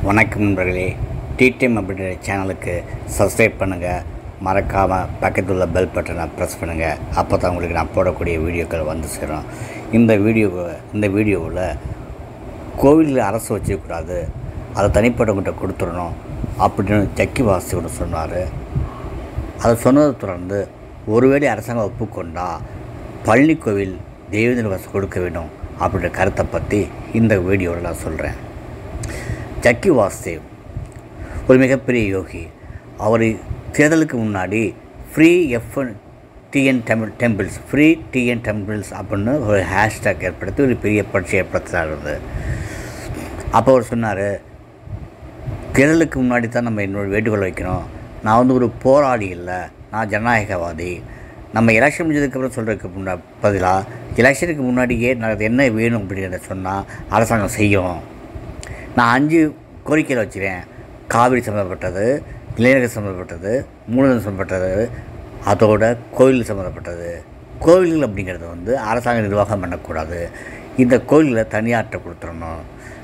வணக்கம் நண்பர்களே டிடிஎம் அப்படின்ற சேனலுக்கு சப்ஸ்கிரைப் பண்ணுங்கள் மறக்காமல் பக்கத்தில் உள்ள பெல் பட்டனை ப்ரெஸ் பண்ணுங்கள் அப்போ தான் உங்களுக்கு நான் போடக்கூடிய வீடியோக்கள் வந்து சேரும் இந்த வீடியோ இந்த வீடியோவில் கோவிலில் அரசு வச்சுக்கூடாது அதை தனிப்பட்டவங்கிட்ட கொடுத்துடணும் அப்படின்னு ஜக்கி வாசி ஒன்று சொன்னார் அதை சொன்னதை தொடர்ந்து ஒருவேளை அரசாங்கம் ஒப்புக்கொண்டா பழனி கோவில் தெய்வ வசம் கொடுக்க வேண்டும் அப்படின்ற கருத்தை பற்றி இந்த வீடியோவில் நான் சொல்கிறேன் ஜக்கி வாசுதேவ் ஒரு மிகப்பெரிய யோகி அவர் தேர்தலுக்கு முன்னாடி free FN TN temple temples free TN temples அப்படின்னு ஒரு ஹேஷ்டேக் ஏற்படுத்தி ஒரு பெரிய புரட்சி ஏற்படுத்தினார் அப்போ அவர் சொன்னார் தேர்தலுக்கு முன்னாடி தான் நம்ம என்னோட வேண்டுகோள் வைக்கணும் நான் வந்து ஒரு போராளி இல்லை நான் ஜனநாயகவாதி நம்ம எலெக்ஷன் முடிஞ்சதுக்கப்புறம் சொல்கிறதுக்கு முன்னா பதிலாக எலெக்ஷனுக்கு முன்னாடியே நான் என்ன வேணும் அப்படிங்கிறத சொன்னால் அரசாங்கம் செய்யும் நான் அஞ்சு கோரிக்கையில் வச்சுருவேன் காவிரி சம்மந்தப்பட்டது இளைஞர்கள் சம்மந்தப்பட்டது மூலதனம் சம்மந்தப்பட்டது அதோட கோயில் சம்மந்தப்பட்டது கோவில்கள் அப்படிங்கிறது வந்து அரசாங்கம் நிர்வாகம் பண்ணக்கூடாது இந்த கோயிலில் தனியார்ட்ட கொடுத்துடணும்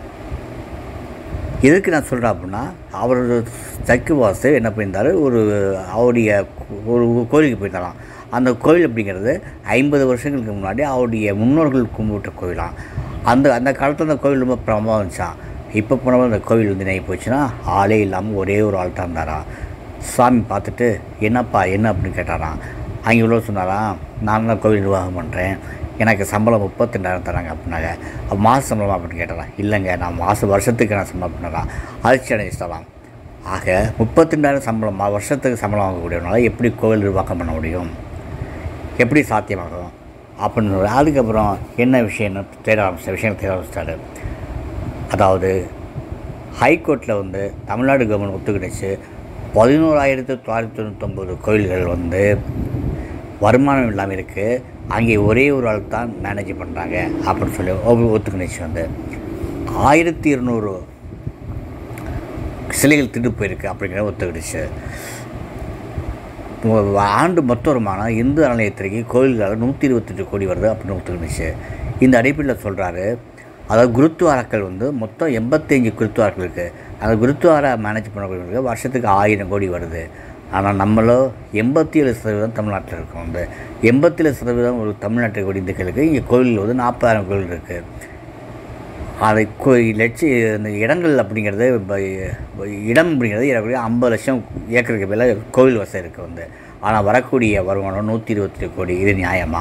எதுக்கு நான் சொல்கிறேன் அப்படின்னா அவர் சக்கு வாசு என்ன பண்ணியிருந்தார் ஒரு அவருடைய ஒரு கோயிலுக்கு போயிருந்தாராம் அந்த கோயில் அப்படிங்கிறது ஐம்பது வருஷங்களுக்கு முன்னாடி அவருடைய முன்னோர்கள் கும்பிட்ட கோயிலாம் அந்த அந்த காலத்தில் அந்த கோவில் ரொம்ப பிரபலமாக இருந்துச்சான் இப்போ போனவங்க அந்த கோவில் வந்து நெய் போச்சுன்னா ஆளே இல்லாமல் ஒரே ஒரு ஆள் தான் இருந்தாராம் சாமி பார்த்துட்டு என்னப்பா என்ன அப்படின்னு கேட்டாராம் அங்கே உள்ள சொன்னாராம் நான் தான் கோவில் நிர்வாகம் பண்ணுறேன் எனக்கு சம்பளம் முப்பத்திரெண்டாயிரம் தராங்க அப்படின்னாங்க அப்போ மாத சம்பளமா அப்படின்னு கேட்டாராம் இல்லைங்க நான் மாதம் வருஷத்துக்கு நான் சம்பளம் பண்ணலாம் அதிர்ச்சி அடைஞ்சிட்டலாம் ஆக முப்பத்திரெண்டாயிரம் சம்பளம் மா- வருஷத்துக்கு சம்பளம் வாங்கக்கூடியவனால எப்படி கோவில் நிர்வாகம் பண்ண முடியும் எப்படி சாத்தியமாகும் அப்படின்னு சொல்லி அதுக்கப்புறம் என்ன விஷயம்னு தேட ஆரம்பிச்ச விஷயம் தேட ஆரம்பிச்சிட்டாரு அதாவது ஹைகோர்ட்டில் வந்து தமிழ்நாடு கவர்மெண்ட் ஒத்துக்கிடுச்சு பதினோராயிரத்து தொள்ளாயிரத்தி தொண்ணூத்தொம்பது கோயில்கள் வந்து வருமானம் இல்லாமல் இருக்குது அங்கே ஒரே ஒரு ஆள் தான் மேனேஜ் பண்ணுறாங்க அப்படின்னு சொல்லி ஒ- ஒத்துக்கிடுச்சு வந்து ஆயிரத்தி இருநூறு சிலைகள் திட்டு போயிருக்கு அப்படிங்கிற ஒத்துக்கிடுச்சு உ- ஆண்டு மொத்த வருமானம் இந்து அறநிலையத்துறைக்கு கோயில்களால் நூற்றி இருபத்தெட்டு கோடி வருது அப்படின்னு ஒத்துக்கிடுச்சு இந்த அடிப்படையில் சொல்கிறாரு அதாவது குருத்துவாராக்கள் வந்து மொத்தம் எண்பத்தஞ்சு குருத்துவாராக்கள் இருக்குது அந்த குருத்துவாரா மேனேஜ் பண்ணக்கூடியவங்களுக்கு வருஷத்துக்கு ஆயிரம் கோடி வருது ஆனால் நம்மளோ எண்பத்தி ஏழு சதவீதம் தமிழ்நாட்டில் இருக்கோம் வந்து எண்பத்தேழு சதவீதம் ஒரு தமிழ்நாட்டுக்கு கூடிய இந்துக்களுக்கு இங்கே கோயில் வந்து நாற்பதாயிரம் கோயில் இருக்குது அதை கோ லட்சி இந்த இடங்கள் அப்படிங்கிறது ப- ப- இடம் அப்படிங்கிறது ஏறக்குறைய ஐம்பது லட்சம் ஏக்கருக்கு மேலே கோவில் வசதி இருக்குது வந்து ஆனால் வரக்கூடிய வருமானம் நூற்றி இருபத்தி கோடி இது நியாயமா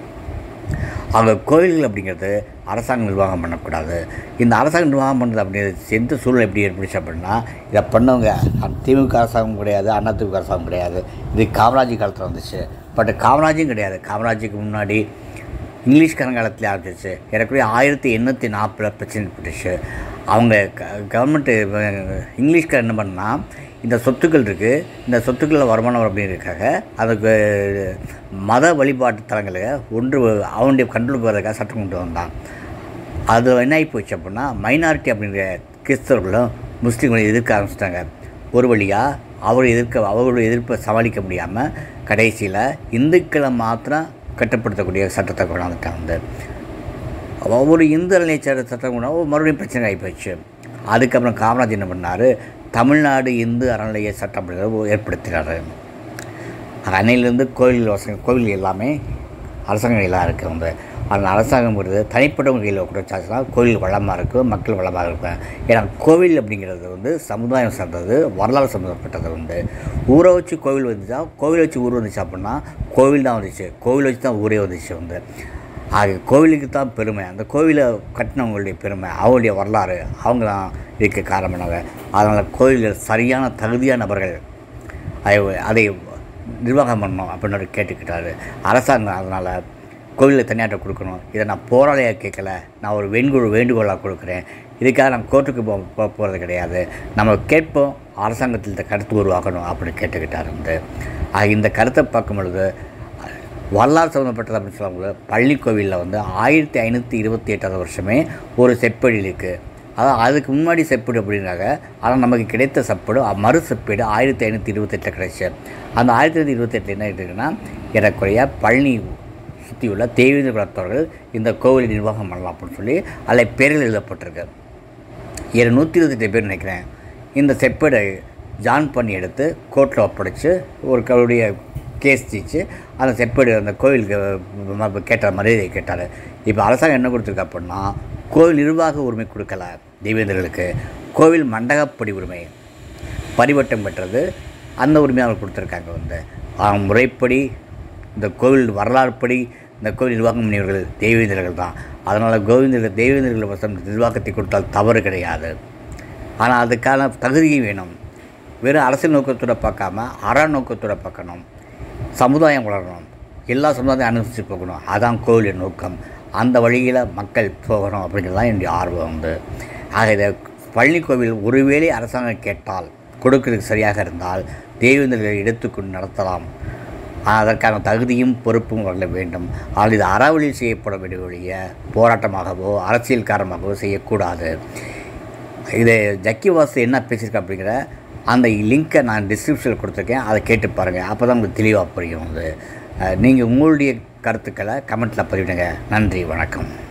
அவங்க கோயில்கள் அப்படிங்கிறது அரசாங்கம் நிர்வாகம் பண்ணக்கூடாது இந்த அரசாங்கம் நிர்வாகம் பண்ணுறது அப்படிங்கிறது எந்த சூழல் எப்படி ஏற்படுச்சு அப்படின்னா இதை பண்ணவங்க திமுக அரசாங்கம் கிடையாது அண்ணா திமுக அரசாங்கம் கிடையாது இது காமராஜ் காலத்தில் வந்துச்சு பட் காமராஜும் கிடையாது காமராஜுக்கு முன்னாடி இங்கிலீஷ்காரன் காலத்தில் ஆரம்பிச்சிச்சு ஏறக்குறைய ஆயிரத்தி எண்ணூற்றி நாற்பதில் பிரச்சனை ஏற்பட்டுச்சு அவங்க க கவர்மெண்ட்டு இங்கிலீஷ்காரன் என்ன பண்ணால் இந்த சொத்துக்கள் இருக்குது இந்த சொத்துக்களில் வருமானம் வரும் அப்படிங்கிறதுக்காக அதுக்கு மத வழிபாட்டு தலங்களை ஒன்று அவனுடைய கண்ட்ரோல் போகிறதுக்காக சட்டம் கொண்டு வந்தான் அது என்ன ஆகி போச்சு அப்படின்னா மைனாரிட்டி அப்படிங்கிற கிறிஸ்தவர்களும் முஸ்லீம்களும் எதிர்க்க ஆரம்பிச்சிட்டாங்க ஒரு வழியாக அவர் எதிர்க்க அவருடைய எதிர்ப்பை சமாளிக்க முடியாமல் கடைசியில் இந்துக்களை மாத்திரம் கட்டுப்படுத்தக்கூடிய சட்டத்தை கொண்டாந்துட்டாங்க வந்து ஒரு இந்து அறநிலையச்சார சட்டம் கொண்டா மறுபடியும் பிரச்சனை ஆகி போச்சு அதுக்கப்புறம் காமராஜ் என்ன பண்ணார் தமிழ்நாடு இந்து அறநிலைய சட்டம் அப்படிங்கிறத ஏற்படுத்தினார் அன்னையிலேருந்து கோவில் வசங்க கோவில் எல்லாமே அரசாங்கம் எல்லாம் இருக்குது வந்து அந்த அரசாங்கம்ங்கிறது தனிப்பட்டவங்க கையில் கொடுத்தாச்சுன்னா கோவில் வளமாக இருக்கும் மக்கள் வளமாக இருக்கும் ஏன்னா கோவில் அப்படிங்கிறது வந்து சமுதாயம் சார்ந்தது வரலாறு சம்மந்தப்பட்டது வந்து ஊரை வச்சு கோவில் வந்துச்சா கோவில் வச்சு ஊர் வந்துச்சு அப்படின்னா கோவில் தான் வந்துச்சு கோவில் வச்சு தான் ஊரே வந்துச்சு வந்து ஆக கோவிலுக்கு தான் பெருமை அந்த கோவிலை கட்டினவங்களுடைய பெருமை அவங்களுடைய வரலாறு அவங்க தான் இதுக்கு காரணமானவங்க அதனால் கோயில்கள் சரியான தகுதியான நபர்கள் அதை அதை நிர்வாகம் பண்ணணும் அப்படின்னு அவர் கேட்டுக்கிட்டாரு அரசாங்கம் அதனால் கோவிலில் தனியாட்ட கொடுக்கணும் இதை நான் போராளியாக கேட்கல நான் ஒரு வேண்டுகோள் வேண்டுகோளாக கொடுக்குறேன் இதுக்காக நான் கோர்ட்டுக்கு போ போ போகிறது கிடையாது நம்ம கேட்போம் அரசாங்கத்தில் இந்த கருத்து உருவாக்கணும் அப்படின்னு கேட்டுக்கிட்டார் வந்து ஆக இந்த கருத்தை பார்க்கும் பொழுது வரலாறு சம்மந்தப்பட்டது அப்படின்னு சொல்லுவாங்க பள்ளி கோவிலில் வந்து ஆயிரத்தி ஐநூற்றி இருபத்தி எட்டாவது வருஷமே ஒரு செப்பேடு இருக்குது அதான் அதுக்கு முன்னாடி செப்பேடு அப்படின்னாங்க ஆனால் நமக்கு கிடைத்த செப்பேடு அ- மறு செப்பேடு ஆயிரத்தி ஐநூற்றி இருபத்தெட்டில் கிடைச்சு அந்த ஆயிரத்தி ஐநூற்றி இருபத்தெட்டில் என்ன இருக்குன்னா ஏறக்குறைய பழனி சுற்றியுள்ள தேவேந்திர குலத்தவர்கள் இந்த கோவிலை நிர்வாகம் பண்ணலாம் அப்படின்னு சொல்லி அதில் பேர்கள் எழுதப்பட்டிருக்கு ஏழு நூற்றி இருபத்தெட்டு பேர் நினைக்கிறேன் இந்த செப்பேடை ஜான் பண்ணி எடுத்து கோர்ட்டில் ஒப்படைச்சு ஒரு கவுடைய கேஸ் ஜெயிச்சு அந்த செப்பேடு அந்த கோயிலுக்கு ம- கேட்ட மரியாதை கேட்டார் இப்போ அரசாங்கம் என்ன கொடுத்துருக்கு அப்படின்னா கோவில் நிர்வாக உரிமை கொடுக்கல தெய்வேந்திரர்களுக்கு கோவில் மண்டகப்படி உரிமை பரிவட்டம் பெற்றது அந்த உரிமையை அவங்க கொடுத்துருக்காங்க வந்து ஆக முறைப்படி இந்த கோவில் வரலாறுப்படி இந்த கோவில் நிர்வாகம் பண்ணியவர்கள் தெய்வேந்திரர்கள் தான் அதனால் கோவிந்தர்கள் தெய்வேந்திரர்கள் வசம் நிர்வாகத்தை கொடுத்தால் தவறு கிடையாது ஆனால் அதுக்கான தகுதியும் வேணும் வெறும் அரசியல் நோக்கத்தோட பார்க்காம அற நோக்கத்தோட பார்க்கணும் சமுதாயம் வளரணும் எல்லா சமுதாயம் அனுசரித்து போகணும் அதான் கோவிலின் நோக்கம் அந்த வழியில் மக்கள் போகணும் அப்படிங்கிறது தான் என்னுடைய ஆர்வம் வந்து ஆக இதை பழனி கோவில் ஒருவேளை அரசாங்கம் கேட்டால் கொடுக்கறதுக்கு சரியாக இருந்தால் தேவேந்திரர்களை எடுத்துக்கொண்டு நடத்தலாம் ஆனால் அதற்கான தகுதியும் பொறுப்பும் வழங்க வேண்டும் ஆனால் இது அறவழியில் செய்யப்பட வேண்டிய ஒழிய போராட்டமாகவோ அரசியல் காரணமாகவோ செய்யக்கூடாது இது ஜக்கி வாசு என்ன பேசியிருக்கா அப்படிங்கிற அந்த லிங்க்கை நான் டிஸ்கிரிப்ஷனில் கொடுத்துருக்கேன் அதை கேட்டு பாருங்கள் அப்போ தான் உங்களுக்கு தெளிவாக புரியும் அது நீங்கள் உங்களுடைய கருத்துக்களை கமெண்ட்டில் பதிவிடுங்க நன்றி வணக்கம்